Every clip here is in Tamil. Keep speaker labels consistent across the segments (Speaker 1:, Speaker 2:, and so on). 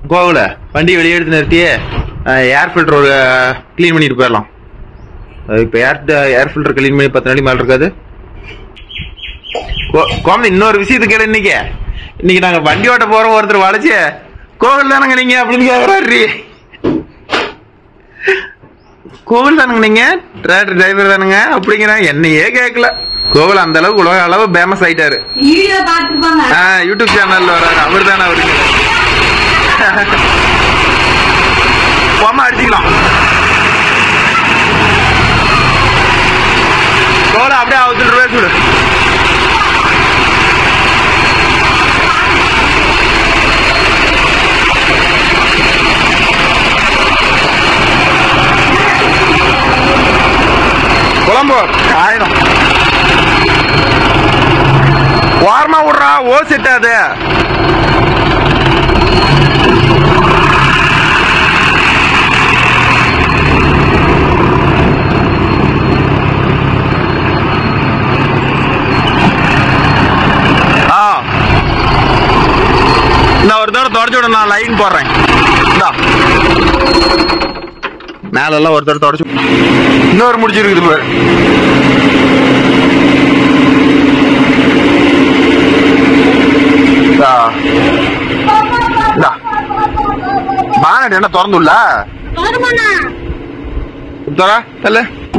Speaker 1: கோகுல வண்டியை வெளியே எடுத்து நிறுத்தி ஏர் ஃபில்டர் ஒரு க்ளீன் பண்ணிட்டு போயிடலாம் அஹ் இப்ப ஏர் ஏர் ஃபில்டர் க்ளீன் பண்ணி பத்து நாளைக்கு மேல இருக்காது கோ- கோமதி இன்னொரு விஷயத்தை கேளு இன்னைக்கு இன்னைக்கு நாங்க வண்டி ஓட்ட போறோம் ஒருத்தர் வளைச்சு கோவில் தானங்க நீங்க அப்படின்னு கேக்குறாரு கோவில் தானுங்க நீங்க டிராக்டர் டிரைவர் தானுங்க அப்படிங்கிறாங்க என்னையே கேட்கல கோவில் அந்த அளவுக்கு உலக அளவு ஃபேமஸ் ஆயிட்டாரு
Speaker 2: வீடியோ பார்த்துருப்பாங்க
Speaker 1: ஆ, யூடியூப் சேனல்ல வராரு அவர் தானே அவருங்க போமா அடிச்சுக்கலாம் கோல அப்படியே அவுத்துட்டு ரூபாய் சுடு குழம்பு காயணும் ஓரமா விடுறா ஓ செட் அது ஆ இந்த ஒரு தடவை தொடச்சு விட நான் லைன் போடுறேன் இந்தா மேல எல்லாம் ஒரு தடவை தொடச்சு இன்னொரு முடிச்சிருக்குது பாரு இந்தா. இந்தா. பானட் என்ன திறந்துள்ள
Speaker 2: வருமாண்ணா
Speaker 1: தர தல்ல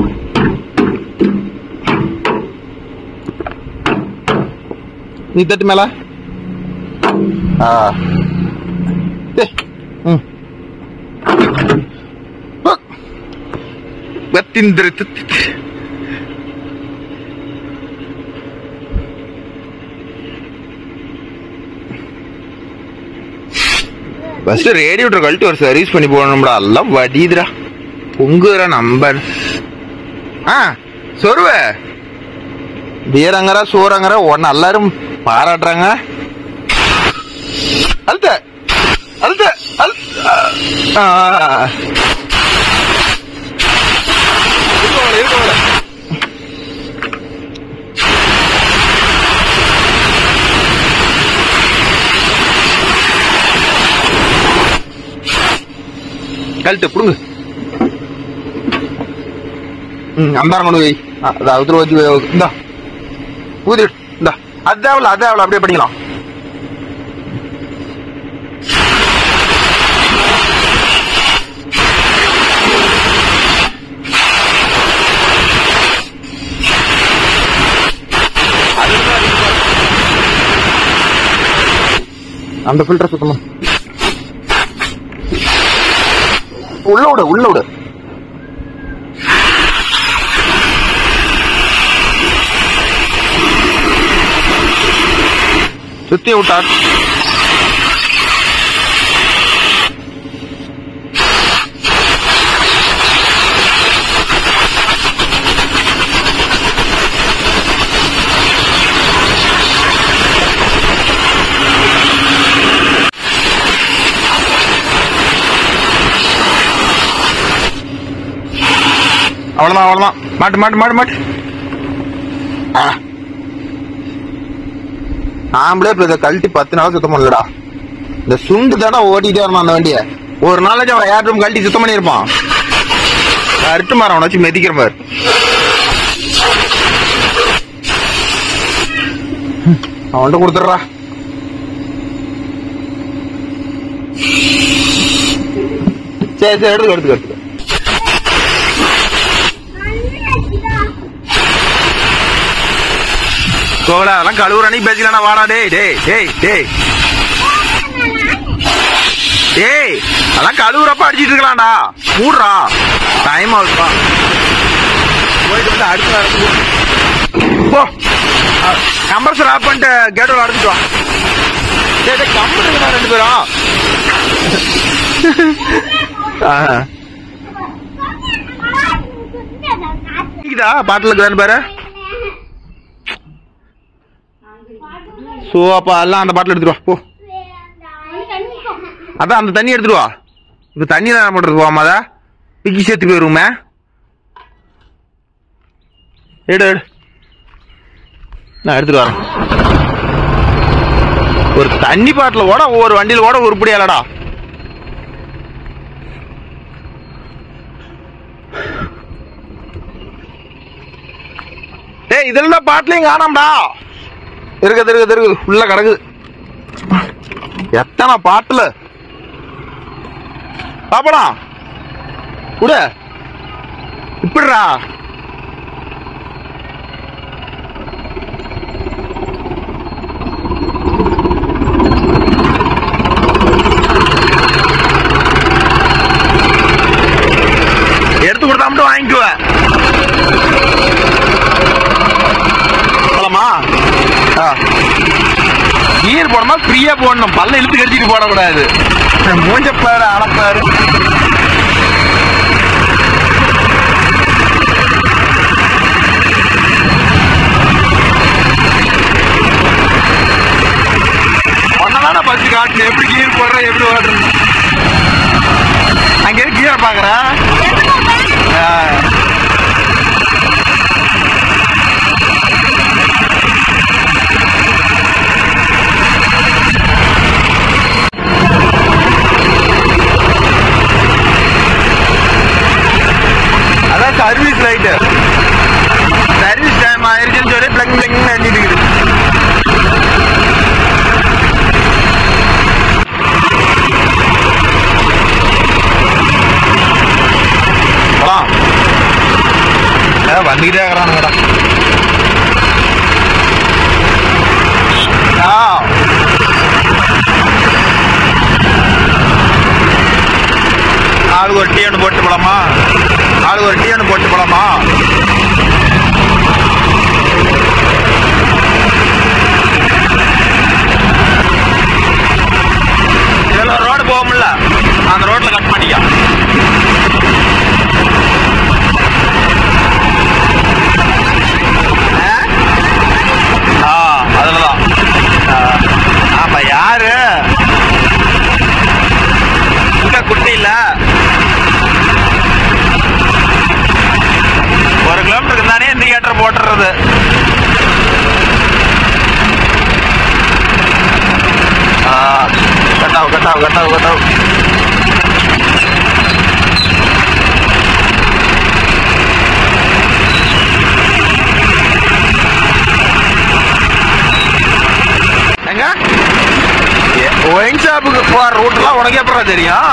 Speaker 1: நீ தட்டு மேல ஆ டேய். ம். போ. வெத்திந்திர தித்தி. ஃபர்ஸ்ட் ரேடியோட்டர் கழட்டி ஒரு சர்வீஸ் பண்ணி போகணும்டா எல்லாம் வடிதுடா பொங்குற நம்பர் ஆ சொருவ வீரங்கரா சூரங்கரா ஒன்னு எல்லாரும் பாராட்டுறாங்க அழுத்த அழுத்த அழுத்த ஆ. இருக்கவள, இருக்கவள. கழட்டு புடுங்க ம் அந்தாரம் கொண்டு வை ஆ, அது அவத்துல வச்சு வை. இந்தா ஊதி விடு. இந்தா அது தேவையில்ல அது தேவையில்ல அப்படியே பண்ணிக்கலாம் அந்த ஃபில்டர் சுத்தமா உள்ள விடு உள்ள விடு சுத்தி விட்டார் அவ்வளவுதான் அவ்வளவுதான் மாட்டு மாட்டு மாட்டு மாட்டு ஆ. ஆம்பளே இப்ப இதை கழட்டி பத்து நாள் சுத்தம் பண்ணலடா இந்த சுண்டு தானே ஓட்டிட்டே இருந்தான் அந்த வண்டிய ஒரு நாளைக்கு அவன் ஏர் ரூம் கழட்டி சுத்தம் பண்ணியிருப்பான் அருட்டு மாற அவனை வச்சு மெதிக்கிற பாரு அவன்கிட்ட கொடுத்துட்றா சரி சரி எடுத்துக்க எடுத்துக்க எடுத்துக்க கோவலா அதெல்லாம் கழுவுற நீ பேசிக்கலாம் வாடா டேய் டேய் டேய் டேய் டேய் அதெல்லாம் கழுவுறப்ப அடிச்சிட்டு இருக்கலாம்டா மூடுறா டைம் ஆகுதுப்பா போயிட்டு வந்து அடுத்த இடத்துக்கு போ கம்பர்சர் ஆஃப் பண்ணிட்டு கேட்டோட அடைச்சிட்டு வா டேய் டேய் கம்பர் இருக்குடா ரெண்டு பேரும் ஆ. கேக்குதா பாட்டிலுக்கு தானே பாரு சோ அப்ப எல்லாம் அந்த பாட்டில் எடுத்துட்டு வா போ அதான் அந்த தண்ணி எடுத்துட்டு வா இப்ப தண்ணி தான் பண்றது போவாம அதா பிக்கி சேர்த்து போயிருமே எடு எடு நான் எடுத்துட்டு வரேன் ஒரு தண்ணி பாட்டில் ஓட ஒவ்வொரு வண்டியில ஓட உருப்படியாலடா டேய் இதுல பாட்டிலையும் காணோம்டா இருக்குது இருக்குது இருக்குது உள்ள கிடக்குது எத்தனை பாட்டுல பாப்பலாம் கூட இப்படிடா எடுத்து கொடுத்தா மட்டும் வாங்கிக்குவேன் போலாமா கீர் போடணும் ஃப்ரீயா போடணும் பல்ல இழுத்து கடிச்சிட்டு போடக்கூடாது மூஞ்ச பாரு அடப்பாரு ஒன்னதான பஸ் காட்டு எப்படி கீர் போடுற எப்படி ஓடுறது அங்கே கீரை பாக்குற அதான் சர்வீஸ் லைட்டு சர்வீஸ் டைம் ஆயிருச்சுன்னு சொல்லி பிளங் பிளங் எண்ணிட்டு இருக்குது போலாம் ஏ, வந்துகிட்டே இருக்கிறானுங்கடா ஆ. ஆளுக்கு ஒரு டீ ஒன்று போட்டு போலாமா ஆளுக்கு ஒரு டீ ஒன்று போட்டு போலாமா இதுல ஒரு ரோடு போக முடியல அந்த ரோட்ல கட் பண்ணிக்கோ ஆ அதுலதான் ஆ, ஆமா யாரு இங்க குட்டி இல்ல ஒரு கிலோமீட்டருக்கு தானே இண்டிகேட்டர் போட்டுறது கட்டாவு கட்டாவு கட்டாவு கட்டாவு எங்க ஒயின் ஷாப்புக்கு போற ரூட்லாம் உனக்கு எப்பறம் தெரியும்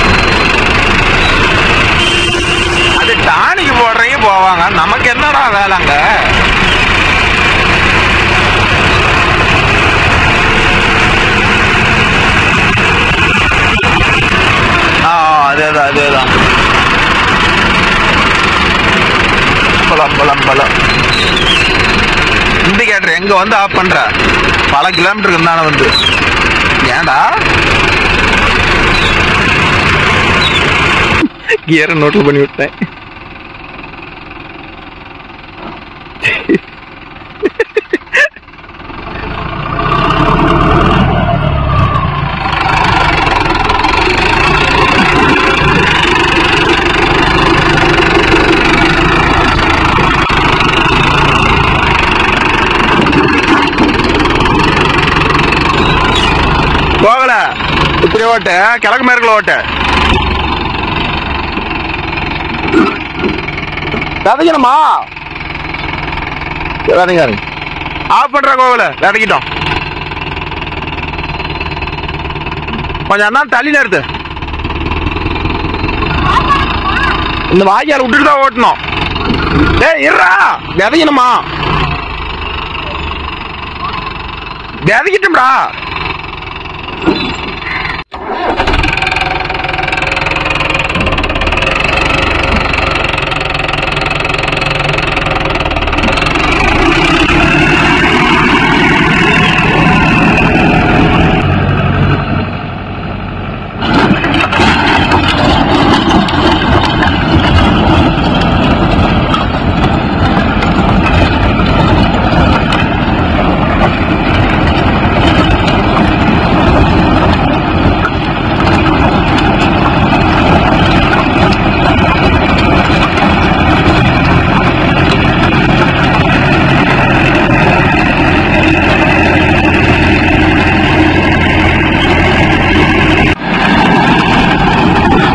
Speaker 1: அது டானிக்கு போடுறீங்க போவாங்க நமக்கு என்னடா வேலைங்க ஆ அதேதான் அதேதான் பலம் பலம் பலம் இண்டிகேட்டர் எங்க வந்து ஆஃப் பண்ற பல கிலோமீட்டருக்கு தானே வந்து ஏன்டா கியரை நோட்டில் பண்ணி விட்டேன் போகல இப்படி ஓட்டு கிழக்கு மேற்குல ஓட்டு விதைக்கணுமா விதைங்க ஆஃப் பண்ற கோவில விதைக்கிட்டோம் கொஞ்சம் அண்ணா தள்ளி நிறுத்து இந்த வாய்க்கால் விட்டுட்டு தான் ஓட்டணும் டேய் இருடா விதைக்கணுமா விதைக்கிட்டோம்டா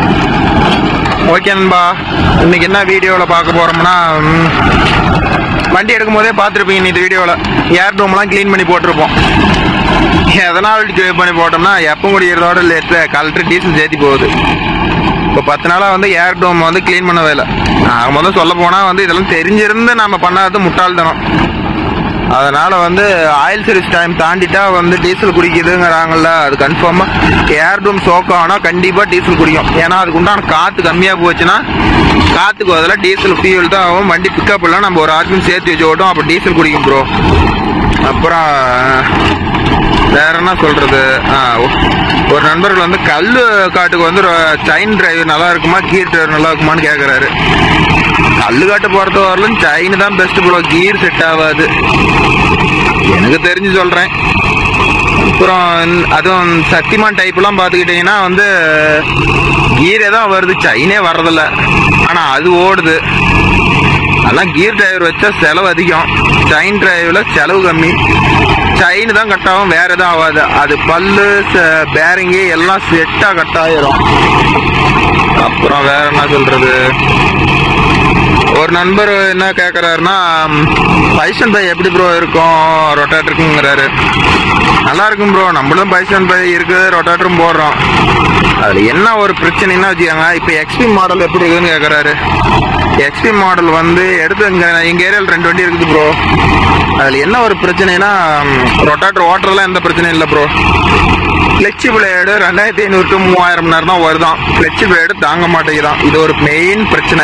Speaker 1: ஓகே நண்பா இன்னைக்கு என்ன வீடியோவில் பார்க்க போறோம்னா ம், வண்டி எடுக்கும் போதே பார்த்துருப்பீங்க இந்த வீடியோவில் ஏர் டூம்லாம் க்ளீன் பண்ணி போட்டிருப்போம் எதனால் க்ளீன் பண்ணி போட்டோம்னா எப்போ முடிகிறதோட லேட்டு கலெக்டர் டீசல் சேர்த்தி போகுது இப்போ பத்து நாளாக வந்து ஏர் டோம் வந்து க்ளீன் பண்ணவே இல்லை நான் முதல்ல சொல்ல போனால் வந்து இதெல்லாம் தெரிஞ்சிருந்து நம்ம பண்ணாதது முட்டாள்தனம் அதனால வந்து ஆயில் சர்வீஸ் டைம் தாண்டிட்டா வந்து டீசல் குடிக்குதுங்கிறாங்கல்ல அது கன்ஃபார்மா ஏர் டூம் சோக் ஆனா கண்டிப்பா டீசல் குடிக்கும் ஏன்னா அதுக்கு உண்டான காத்து கம்மியா போச்சுன்னா காத்துக்கு பதிலாக டீசல் ஃபியூல் தான் ஆகும் வண்டி பிக்கப் எல்லாம் நம்ம ஒரு ஆர்பிஎம் சேர்த்து வச்சு ஓட்டும் அப்போ டீசல் குடிக்கும் ப்ரோ அப்புறம் வேற என்ன சொல்றது ஆ, ஒ- ஒரு நண்பர்கள் வந்து கல்லு காட்டுக்கு வந்து சைன் டிரைவ் நல்லா இருக்குமா கீர் டிரைவ் நல்லா இருக்குமான்னு கேக்குறாரு கல்லு காட்டு பொறுத்த வரலும் சைன் தான் பெஸ்ட் ப்ரோ கீர் செட் ஆகாது எனக்கு தெரிஞ்சு சொல்றேன் அப்புறம் இந்த- அதுவும் சக்திமான் டைப்லாம் பார்த்துக்கிட்டிங்கன்னா வந்து கீரே தான் வருது சைனே வர்றதில்ல ஆனால் அது ஓடுது அதெல்லாம் கீர் டிரைவர் வச்சா செலவு அதிகம் சைன் டிரைவில் செலவு கம்மி சைன் தான் கட் ஆகும் வேற எதுவும் ஆகாது அது பல்லு பேரிங்கு எல்லாம் செட்டாக கட் ஆயிரும் அப்புறம் வேற என்ன சொல்றது ஒரு நண்பர் என்ன கேட்குறாருன்னா பைசன் பை எப்படி ப்ரோ இருக்கும் ரொட்டேட்டருக்குங்கிறாரு நல்லா இருக்கும் ப்ரோ நம்மளும் பைசன் பை இருக்கு ரொட்டேட்டரும் போடுறோம் அதில் என்ன ஒரு பிரச்சனைன்னா வச்சுக்கோங்க இப்போ எக்ஸ்பி மாடல் எப்படி இருக்குன்னு கேட்குறாரு எக்ஸ்பி மாடல் வந்து எடுத்து இங்கே எங்கள் ஏரியாவில் ரெண்டு வண்டி இருக்குது ப்ரோ அதில் என்ன ஒரு பிரச்சனைனா ரொட்டேட்டர் ஓட்டுறதுலாம் எந்த பிரச்சனையும் இல்லை ப்ரோ கிளச்சு பிளேடு ரெண்டாயிரத்தி ஐநூறு டு மூவாயிரம் நேரம் தான் வருதான் கிளச்சு பிளேடு தாங்க மாட்டேங்குதான் இது ஒரு மெயின் பிரச்சனை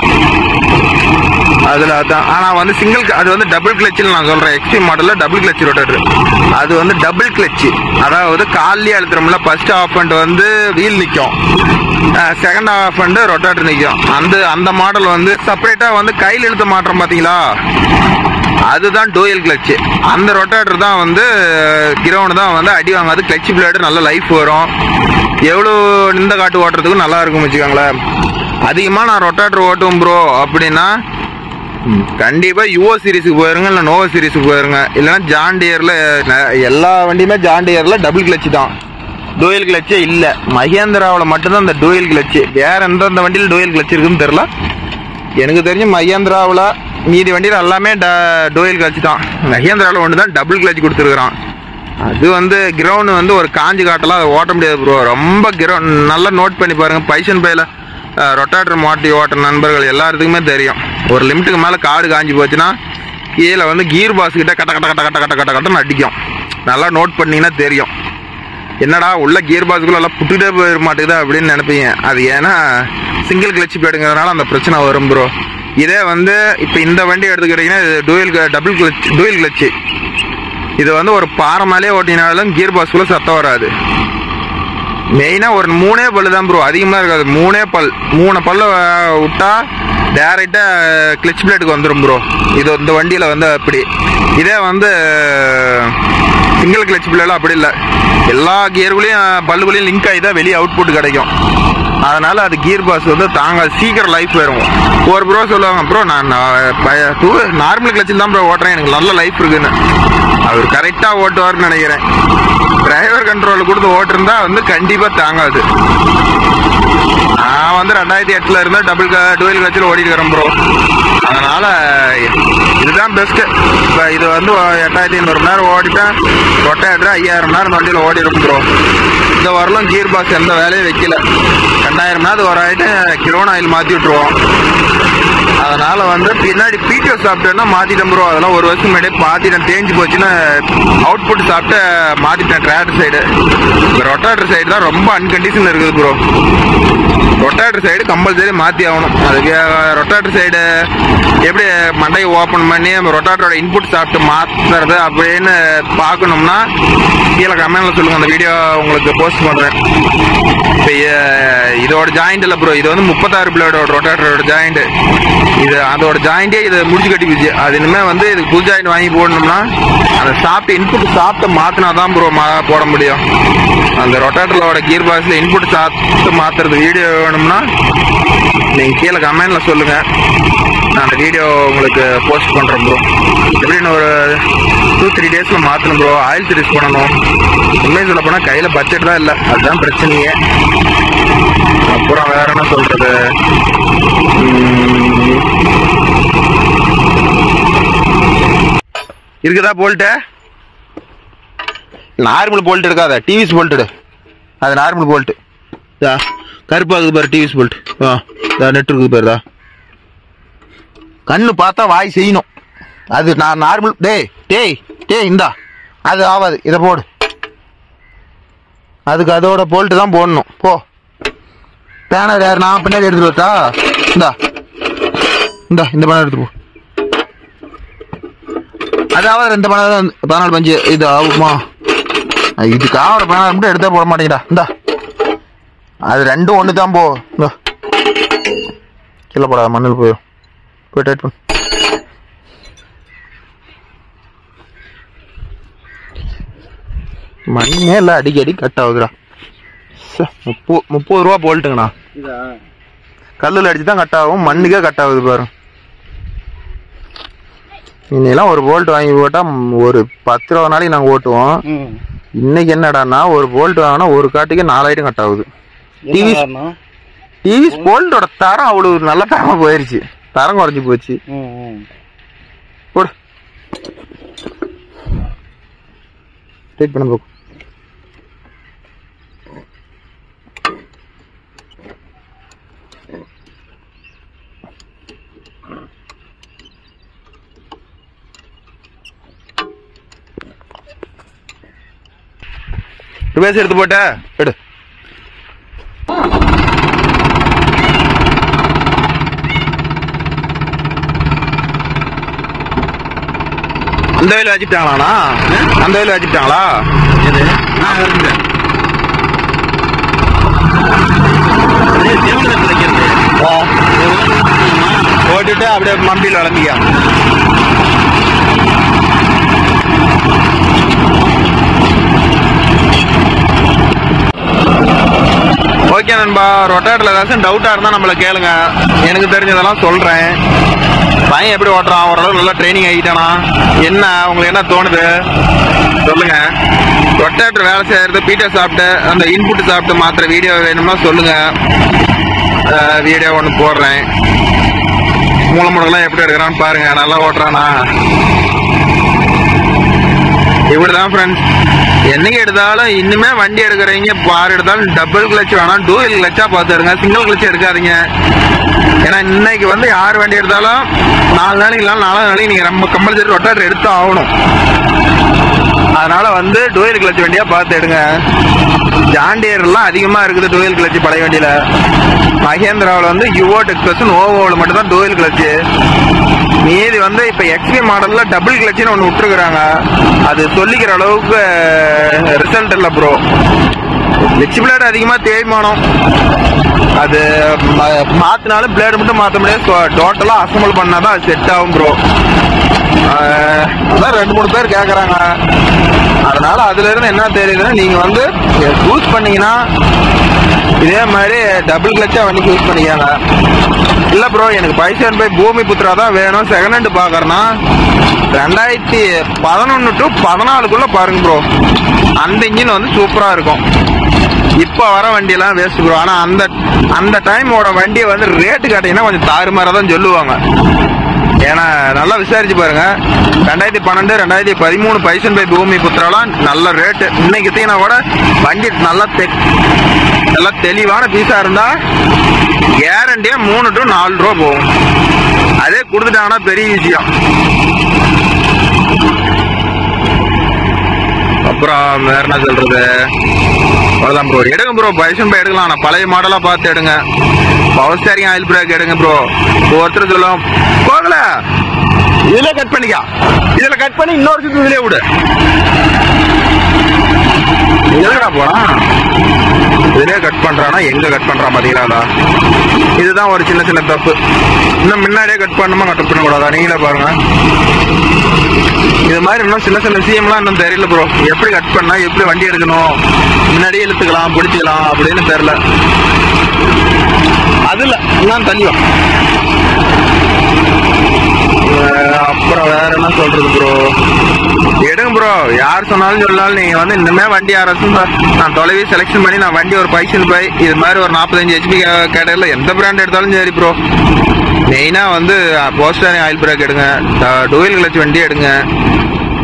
Speaker 1: அதுல அதான் ஆனா வந்து சிங்கிள் அது வந்து டபுள் கிளச்சில் நான் சொல்றேன் எக்ஸ்ட்ரீம் மாடல்ல டபுள் கிளச் ரொட்டேட்டர் அது வந்து டபுள் கிளச் அதாவது கால்லயே அழுத்துறோம்ல ஃபர்ஸ்ட் ஆஃப் அண்ட் வந்து வீல் நிற்கும் செகண்ட் ஆஃப் அண்ட் ரொட்டேட்டர் நிற்கும் அந்த அந்த மாடல் வந்து செப்பரேட்டா வந்து கையில் இழுத்த மாற்றம் பாத்தீங்களா அதுதான் டூயல் கிளச் அந்த ரொட்டேட்டர் தான் வந்து கிரவுண்ட் தான் வந்து அடி வாங்காது கிளச் பிளேடு நல்ல லைஃப் வரும் எவ்வளோ இந்த காட்டு ஓட்டுறதுக்கும் நல்லா இருக்கும் வச்சுக்கோங்களேன் அதிகமாக நான் ரொட்டேட்டர் ஓட்டும் ப்ரோ அப்படின்னா ம், கண்டிப்பா யுவோ சீரிஸுக்கு போயிருங்க இல்லை நோவோ சீரிஸுக்கு போயிருங்க இல்லைன்னா ஜாண்டியர்ல எல்லா வண்டியுமே ஜாண்டியர்ல டபுள் கிளச் தான் டூயல் கிளச்சே இல்ல மகேந்திராவில் மட்டும்தான் அந்த டூயல் கிளச் வேற எந்தெந்த வண்டியில் டூயல் கிளச் இருக்குன்னு தெரியல எனக்கு தெரிஞ்சு மகேந்திராவில் மீதி வண்டியில் எல்லாமே டூயல் கிளச் தான் மகேந்திராவில் ஒன்று தான் டபுள் கிளச் கொடுத்துருக்குறான் அது வந்து கிரவுண்ட் வந்து ஒரு காஞ்சி காட்டலாம் அதை ஓட்ட முடியாது ப்ரோ ரொம்ப கிரவுண்ட் நல்லா நோட் பண்ணி பாருங்க பைசன் பையில ரொட்டாட்டர் மாட்டி ஓட்டுற நண்பர்கள் எல்லாத்துக்குமே தெரியும் ஒரு லிமிட்டுக்கு மேலே காடு காஞ்சி போச்சுன்னா கீழே வந்து கீர் பாஸ் கிட்ட கட்ட கட்ட கட்ட கட்ட கட்ட கட்ட கட்டன்னு அடிக்கும் நல்லா நோட் பண்ணீங்கன்னா தெரியும் என்னடா உள்ள கியர் பாக்ஸுக்குள்ள எல்லாம் புட்டுட்டே போயிட மாட்டேங்குது அப்படின்னு நினைப்பீங்க அது ஏன்னா சிங்கிள் கிளச் போயிடுங்கிறதுனால அந்த பிரச்சனை வரும் ப்ரோ இதே வந்து இப்போ இந்த வண்டி எடுத்துக்கிட்டிங்கன்னா இது dual double clutch dual clutch இது வந்து ஒரு பாறை மேலே ஓட்டினாலும் கியர் பாக்ஸ்குள்ள சத்தம் வராது மெயினாக ஒரு மூணே பல்லு தான் ப்ரோ அதிகமாக இருக்காது மூணே பல் மூணு பல்ல அஹ், விட்டா டேரெக்டாக கிளச் பிளேட்டுக்கு வந்துடும் ப்ரோ இது இந்த வண்டியில் வந்து அப்படி இதே வந்து சிங்கிள் கிளச் பிளேலாம் அப்படி இல்லை எல்லா கியர்களையும் பல்லுகளையும் லிங்க் ஆகி தான் வெளியே அவுட்புட் கிடைக்கும் அதனால அது கியர் பாஸ் வந்து தாங்க சீக்கிரம் லைஃப் வரும் ஒரு ப்ரோ சொல்லுவாங்க ப்ரோ நான் நார்மல் கிளச்சில் தான் ப்ரோ ஓட்டுறேன் எனக்கு நல்ல லைஃப் இருக்குன்னு அவர் கரெக்டாக ஓட்டுவார்னு நினைக்கிறேன் டிரைவர் கண்ட்ரோல் கொடுத்து ஓட்டிருந்தா வந்து கண்டிப்பாக தாங்காது நான் வந்து ரெண்டாயிரத்தி எட்டுல இருந்து டபுள் டுவெல் கட்சியில் ஓடிட்டு வரேன் ப்ரோ அதனால இதுதான் பெஸ்ட் இப்போ இது வந்து எட்டாயிரத்தி ஐநூறு மணி நேரம் ஓடிட்டேன் ரொட்டாயிரம் ஐயாயிரம் நேரம் வண்டியில் ஓடிடும் ப்ரோ இந்த வரலும் கீர் பாக்ஸ் எந்த வேலையும் வைக்கல ரெண்டாயிரம் நேரம் ஒரு ஆயிட்டு கிலோன் ஆயில் மாற்றி விட்டுருவோம் அதனால வந்து பின்னாடி பிடிஓ சாப்பிட்டேன்னா மாத்திட்டேன் ப்ரோ அதெல்லாம் ஒரு வருஷம் முன்னாடியே மாத்திட்டேன் தேஞ்சு போச்சுன்னா அவுட்புட் சாப்பிட்டு மாத்திட்டேன் ட்ராக்டர் சைடு ரொட்டாட்டர் சைடு தான் ரொம்ப அன்கண்டிஷன் இருக்குது ப்ரோ ரொட்டாட்டர் சைடு கம்பல்சரி மாற்றி ஆகணும் அதுக்கு ரொட்டாட்டர் சைடு எப்படி மண்டையை ஓப்பன் பண்ணி ரொட்டாட்டரோட இன்புட் சாப்பிட்டு மாற்றுறது அப்படின்னு பார்க்கணும்னா கீழே கமெண்ட்ல சொல்லுங்க அந்த வீடியோ உங்களுக்கு போஸ்ட் பண்ணுறேன் இப்போ இதோட ஜாயிண்ட் இல்லை ப்ரோ இது வந்து முப்பத்தாறு பிளேடோட ரொட்டாட்டரோட ஜாயிண்ட் இது அதோட ஜாயிண்டே இது முடிச்சு கட்டி போச்சு அது இனிமே வந்து இதுக்கு புது ஜாயிண்ட் வாங்கி போடணும்னா அதை சாப்பிட்டு இன்புட் சாப்பிட்டு மாற்றினா தான் ப்ரோ மா போட முடியும் அந்த ரொட்டாட்டரோட கியர் பாக்ஸில் இன்புட் சாப்பிட்டு மாற்றுறது வீடியோ வேணும்னா நீங்கள் கீழே கமெண்ட்ல சொல்லுங்க நான் அந்த வீடியோ உங்களுக்கு போஸ்ட் பண்ணுறேன் ப்ரோ எப்படின்னு ஒரு டூ த்ரீ டேஸில் மாற்றணும் ப்ரோ ஆயில் சர்வீஸ் பண்ணணும் உண்மையை சொல்ல போனால் கையில் பட்ஜெட் தான் இல்லை அதுதான் பிரச்சனையே அப்புறம் வேற என்ன சொல்றது உம், இருக்குதா போல்ட்டு நார்மல் போல்ட் எடுக்காத டிவிஸ் போல்ட் எடு அது நார்மல் போல்ட் இதா கருப்பா இருக்குது பாரு டிவிஸ் போல்ட் ஆ இதா நெட் இருக்குது பாருதா கண்ணு பார்த்தா வாய் செய்யணும் அது நான் நார்மல் டேய் டேய் டேய் இந்தா அது ஆகாது இதை போடு அதுக்கு அதோட போல்ட்டு தான் போடணும் போ பேனர் யார் நான் பின்னாடி எடுத்துட்டு வரட்டா இந்தா இந்தா இந்த பேனர் எடுத்து போ அதாவது ரெண்டு பேனர் தான் பதினாலு பஞ்சு இது ஆகுமா அது இதுக்கு ஆகிற பேனர் மட்டும் எடுத்தே போட மாட்டேங்கடா இந்தா அது ரெண்டும் ஒன்று தான் போ இந்தா கீழே போடாத மண்ணில் போயிடும் போய் டைட் பண்ணு மண்ணே இல்லை அடிக்கடி கட் ஆகுதுடா சே, முப்பது முப்பது ரூபா போல்ட்டுங்கண்ணா
Speaker 3: இதா
Speaker 1: கல்லில் அடிச்சு தான் கட் ஆகும் மண்ணுக்கே கட் ஆகுது பாரு இன்னையெல்லாம் ஒரு போல்ட் வாங்கி போட்டா ம், ஒரு பத்து ரூபா நாளைக்கு நாங்கள் ஓட்டுவோம்
Speaker 3: ம்
Speaker 1: இன்னைக்கு என்னடான்னா ஒரு போல்ட் வாங்கினா ஒரு காட்டுக்கு நாலாயிரம் கட் ஆகுது
Speaker 3: என்ன
Speaker 1: டிவி
Speaker 3: காரணம்
Speaker 1: டிவி போல்ட்டோட தரம் அவ்வளவு நல்ல தரமா போயிருச்சு தரம் குறைஞ்சி போச்சு
Speaker 3: ம் ம்
Speaker 1: போடு டைட் பண்ண போக்கு ரிவேஸ் எடுத்து போட்ட எடு அந்த வயல வச்சுட்டாங்களாண்ணா அந்த வயல வச்சுட்டாங்களா
Speaker 3: எது நான் இருந்தேன் வைக்கிறது
Speaker 1: போட்டுட்டு அப்படியே மம்பியில் விளம்பிக்க ஓகே நண்பா ரொட்டேட்டில் ஏதாச்சும் டவுட்டாக இருந்தால் நம்மளை கேளுங்க எனக்கு தெரிஞ்சதெல்லாம் சொல்கிறேன் பையன் எப்படி ஓட்டுறான் ஓரளவு நல்லா ட்ரைனிங் ஆகிட்டானா என்ன உங்களுக்கு என்ன தோணுது சொல்லுங்க ரொட்டேட்டர் வேலை செய்யறது பீட்டர் சாப்பிட்டு அந்த இன்புட் சாப்பிட்டு மாத்திர வீடியோ வேணும்னா சொல்லுங்க வீடியோ ஒன்று போடுறேன் மூளை முடக்கெல்லாம் எப்படி எடுக்கிறான்னு பாருங்க நல்லா ஓட்டுறானா இப்படிதான் ஃப்ரெண்ட்ஸ் என்னைக்கு எடுத்தாலும் இன்னுமே வண்டி எடுக்கிறீங்க பார் எடுத்தாலும் டபுள் கிளச் வேணாம் டூவில் கிளச்சா பார்த்து எடுங்க சிங்கிள் கிளச் எடுக்காதீங்க ஏன்னா இன்னைக்கு வந்து யார் வண்டி எடுத்தாலும் நாலு நாளைக்கு இல்லைனா நாலு நாளைக்கு நீங்க ரொம்ப கம்பல்சரி ரொட்டாட்டர் எடுத்து ஆகணும் அதனால வந்து டூயல் கிளச் வண்டியா பார்த்து எடுங்க ஜாண்டியர்லாம் அதிகமா இருக்குது டூயல் கிளச் பழைய வண்டியில மகேந்திராவில் வந்து யுவோ டெக்ஸஸ் நோவோவில் மட்டும் தான் டூயல் கிளச்சு மீதி வந்து இப்ப எக்ஸ்பி மாடல்ல டபுள் கிளச்சுன்னு ஒன்று விட்டுருக்குறாங்க அது சொல்லிக்கிற அளவுக்கு ரிசல்ட் இல்லை ப்ரோ லிச் பிளேட் அதிகமா தேய்மானம் அது ம- மாத்தினாலும் பிளேடு மட்டும் மாத்த முடியாது டோட்டலா அசம்பிள் பண்ணாதான் அது செட் ஆகும் ப்ரோ அதான் ரெண்டு மூணு பேர் கேக்குறாங்க அதனால அதுல இருந்து என்ன தெரியுதுன்னா நீங்க வந்து யூஸ் பண்ணீங்கன்னா இதே மாதிரி டபுள் கிளச்சா வண்டிக்கு யூஸ் பண்ணிக்காங்க இல்ல ப்ரோ எனக்கு பைசன் போய் பூமி புத்திரா தான் வேணும் செகண்ட் ஹேண்ட் பாக்குறேன்னா ரெண்டாயிரத்தி பதினொன்னு டு பதினாலுக்குள்ள பாருங்க ப்ரோ அந்த இன்ஜின் வந்து சூப்பரா இருக்கும் இப்ப வர வண்டியெல்லாம் வேஸ்ட் ப்ரோ ஆனா அந்த அந்த டைமோட வண்டியை வந்து ரேட்டு கேட்டீங்கன்னா கொஞ்சம் தாறுமாறா தான் சொல்லுவாங்க ஏன்னா நல்லா விசாரிச்சு பாருங்க ரெண்டாயிரத்தி பன்னெண்டு ரெண்டாயிரத்தி பதிமூணு பைசன் பை பூமி புத்திராலாம் நல்ல ரேட்டு இன்னைக்கு எடுத்தீங்கன்னா கூட வண்டி நல்லா தெ நல்லா தெளிவான பீஸா இருந்தா கேரண்டியா மூணு டு நாலு ரூபா போகும் அதே கொடுத்துட்டாங்கன்னா பெரிய விஷயம் அப்புறம் வேற என்ன சொல்றது அவ்வளவுதான் ப்ரோ எடுங்க ப்ரோ பைசன் பை எடுக்கலாம் நான் பழைய மாடலா பார்த்து எடுங்க பவர் ஸ்டேரிங் ஆயில் பிரேக் எடுங்க ப்ரோ ஒருத்தர் சொல்லும் போகல இதுல கட் பண்ணிக்கா இதுல கட் பண்ணி இன்னொரு சுத்து இதுலயே விடு எதுக்கடா போனா இதுலயே கட் பண்றானா எங்க கட் பண்றான் பாத்தீங்களா இதுதான் ஒரு சின்ன சின்ன தப்பு இன்னும் முன்னாடியே கட் பண்ணுமா கட் பண்ணக்கூடாதா நீங்களே பாருங்க இது மாதிரி இன்னும் சின்ன சின்ன விஷயம்லாம் இன்னும் தெரியல ப்ரோ எப்படி கட் பண்ணா எப்படி வண்டி எடுக்கணும் முன்னாடியே இழுத்துக்கலாம் பிடிச்சிக்கலாம் அப்படின்னு தெரியல அது இல்ல இன்னும் தள்ளியும் அப்புறம் வேற என்ன சொல்றது ப்ரோ எடுங்க ப்ரோ யார் சொன்னாலும் சொல்லலாம் நீங்க வந்து இனிமே வண்டி அரசு நான் தொலைவி செலெக்ஷன் பண்ணி நான் வண்டி ஒரு பைசன் பை இது மாதிரி ஒரு நாற்பத்தஞ்சு ஹெச்பி கேட்டகரியில் எந்த பிராண்ட் எடுத்தாலும் சரி ப்ரோ மெயினா வந்து போஸ்டர் ஆயில் பிரேக் எடுங்க டூயில் கிளச் வண்டி எடுங்க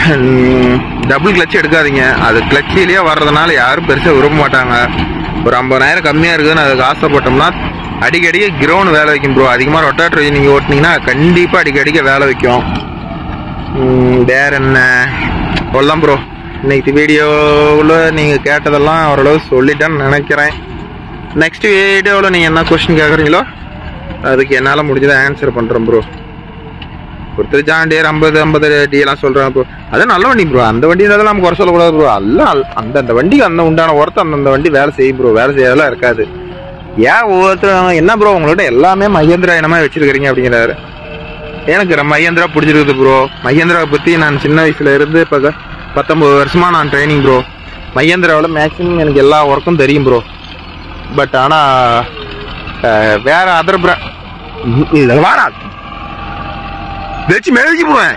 Speaker 1: டபுள் கிளச் எடுக்காதீங்க அது கிளச்சிலேயே வர்றதுனால யாரும் பெருசாக விரும்ப மாட்டாங்க ஒரு ஐம்பதாயிரம் கம்மியாக இருக்குதுன்னு அதுக்கு ஆசைப்பட்டோம்னா அடிக்கடி கிரவுண்ட் வேலை வைக்கும் ப்ரோ அதிகமாக ரொட்டாட்டர் நீங்கள் ஓட்டினீங்கன்னா கண்டிப்பாக அடிக்கடிக்க வேலை வைக்கும் ம், வேற என்ன சொல்லலாம் ப்ரோ இன்னைக்கு வீடியோவில் நீங்கள் கேட்டதெல்லாம் ஓரளவு சொல்லிட்டேன்னு நினைக்கிறேன் நெக்ஸ்ட் வீடியோவில் நீங்கள் என்ன கொஸ்டின் கேட்குறீங்களோ அதுக்கு என்னால் முடிஞ்சதை ஆன்சர் பண்ணுறேன் ப்ரோ ஒருத்தர் ஜாண்டியர் ஐம்பது ஐம்பது டி எல்லாம் சொல்கிறாங்க ப்ரோ அது நல்ல வண்டி ப்ரோ அந்த வண்டி இருந்தாலும் நம்ம குறை சொல்லக்கூடாது ப்ரோ எல்லாம் அல்- அந்த அந்த வண்டிக்கு அந்த உண்டான ஒருத்தர் அந்தந்த வண்டி வேலை செய்யும் ப்ரோ வேலை செய்யறதெல்லாம் இருக்காது ஏன் ஒவ்வொருத்தரும் என்ன ப்ரோ உங்கள்ட்ட எல்லாமே மகேந்திரா என்னமா வச்சிருக்கிறீங்க அப்படிங்கிறாரு எனக்கு ரொம்ப மகேந்திரா பிடிச்சிருக்குது ப்ரோ மகேந்திராவை பற்றி நான் சின்ன வயசுல இருந்து இப்போ பத்தொம்பது வருஷமா நான் ட்ரைனிங் ப்ரோ மகேந்திராவில் மேக்ஸிமம் எனக்கு எல்லா ஒர்க்கும் தெரியும் ப்ரோ பட் ஆனால் வேற அதர் பிரா இதில் வாடா வச்சு மெழுகி போடுவேன்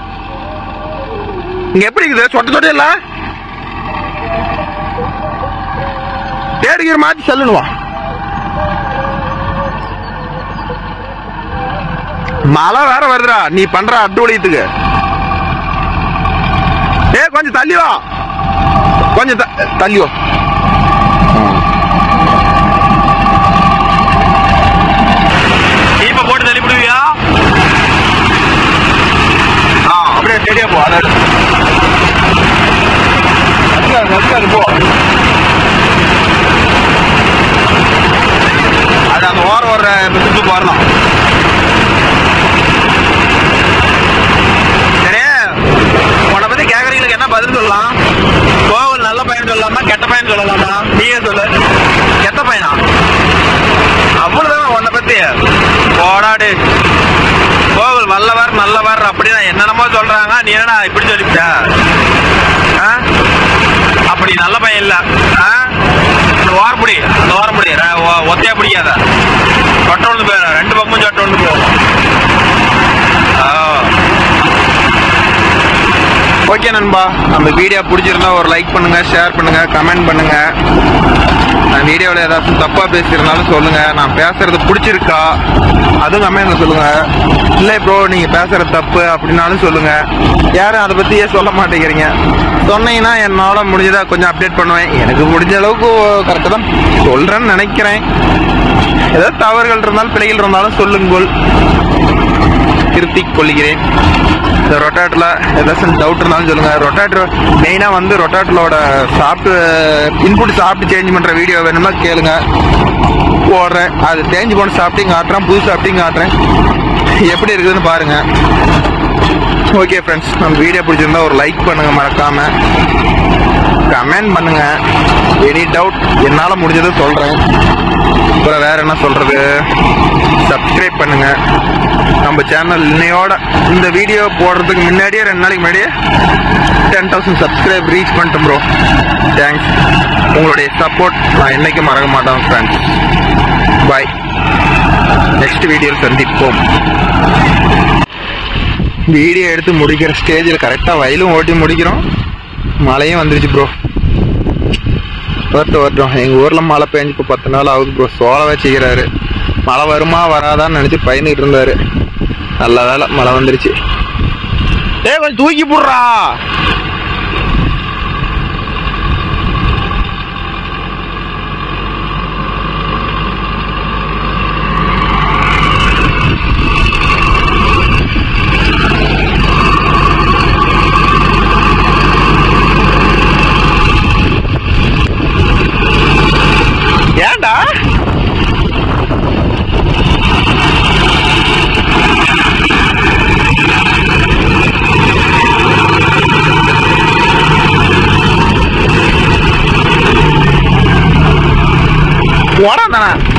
Speaker 1: இங்க எப்படி இருக்குது சொட்ட சொட்ட இல்ல தேடுகிற மாத்தி செல்லணுவா மழை வேற வருதுடா நீ பண்ற அட்டுவலியத்துக்கு ஏ கொஞ்சம் தள்ளி வா கொஞ்சம் த- தள்ளி வா
Speaker 3: இப்ப போட்டு தள்ளி விடுவியா
Speaker 1: ஆ, அப்படியே ஸ்டேடியா போ அதாவது நசுக்காது, நசுக்காது, போ அது அந்த ஓரம் வர்ற சுத்து வரணும் சரி உன்னை பத்தி கேக்குறீங்களுக்கு என்ன பதில் சொல்லலாம் கோவில் நல்ல பையன் சொல்லலாமா கெட்ட பையன் சொல்லலாமா நீயே சொல்லு கெட்ட பையனா அவ்வளவுதான் உன்னை பத்தி போடாடு கோவில் வல்லவர் நல்லவர் அப்படின்னு என்னென்னமோ சொல்றாங்க நீ என்னடா இப்படி சொல்லிட்ட ஆ? அப்படி நல்ல பையன் இல்ல ஆ? இந்த ஓரப்படி அந்த ஓரப்படி ர- ஒ- ஒத்தையா பிடிக்காத சொட்ட ஒன்று போயிடும் ரெண்டு பக்கமும் சொட்ட ஒன்று போகும் ஓகே நண்பா நம்ம வீடியோ பிடிச்சிருந்தா ஒரு லைக் பண்ணுங்க ஷேர் பண்ணுங்க கமெண்ட் பண்ணுங்க நான் வீடியோவில் ஏதாச்சும் தப்பா பேசியிருந்தாலும் சொல்லுங்க நான் பேசுறது பிடிச்சிருக்கா அதுவும் கமெண்ட்ல சொல்லுங்க இல்லை ப்ரோ நீங்க பேசுறது தப்பு அப்படின்னாலும் சொல்லுங்க யாரும் அதை பத்தியே சொல்ல மாட்டேங்கிறீங்க சொன்னீங்கன்னா என்னால முடிஞ்சதா கொஞ்சம் அப்டேட் பண்ணுவேன் எனக்கு முடிஞ்ச அளவுக்கு கரெக்டாக தான் சொல்றேன்னு நினைக்கிறேன் ஏதாவது தவறுகள் இருந்தாலும் பிழைகள் இருந்தாலும் சொல்லுங்கள் திருத்திக் கொள்கிறேன் இந்த ரொட்டாட்டில் ஏதாச்சும் டவுட் இருந்தாலும் சொல்லுங்க ரொட்டாட்டர் மெயினாக வந்து ரொட்டாட்டரோட சாப்பிட்டு இன்புட் சாப்பிட்டு சேஞ்ச் பண்ணுற வீடியோ வேணும்னா கேளுங்க போடுறேன் அது சேஞ்ச் பண்ண சாப்பிட்டையும் காட்டுறேன் புது சாப்பிட்டையும் காட்டுறேன் எப்படி இருக்குதுன்னு பாருங்க ஓகே ஃப்ரெண்ட்ஸ் நம்ம வீடியோ பிடிச்சிருந்தா ஒரு லைக் பண்ணுங்க மறக்காம கமெண்ட் பண்ணுங்க எனி டவுட் என்னால் முடிஞ்சதை சொல்கிறேன் அப்புறம் வேற என்ன சொல்றது சப்ஸ்கிரைப் பண்ணுங்க நம்ம சேனல் இன்னையோட இந்த வீடியோ போடுறதுக்கு முன்னாடியே ரெண்டு நாளைக்கு முன்னாடியே டென் தௌசண்ட் சப்ஸ்கிரைப் ரீச் பண்ணிட்டோம் ப்ரோ தேங்க்ஸ் உங்களுடைய சப்போர்ட் நான் என்னைக்கும் மறக்க மாட்டேன் ஃப்ரெண்ட்ஸ் பாய் நெக்ஸ்ட் வீடியோவில் சந்திப்போம் வீடியோ எடுத்து முடிக்கிற ஸ்டேஜில் கரெக்டாக வயலும் ஓட்டி முடிக்கிறோம் மழையும் வந்துருச்சு ப்ரோ வரட்டும் வரட்டும் எங்கள் ஊரில் மழை பெஞ்சு இப்போ பத்து நாள் ஆகுது ப்ரோ சோளம் வச்சுக்கிறாரு மழை வருமா வராதான்னு நினச்சி பயந்துகிட்டு இருந்தாரு நல்ல வேலை மழை வந்துருச்சு ஏய் கொஞ்சம் தூக்கி போடுறா ஏன்டா ஓடாதானா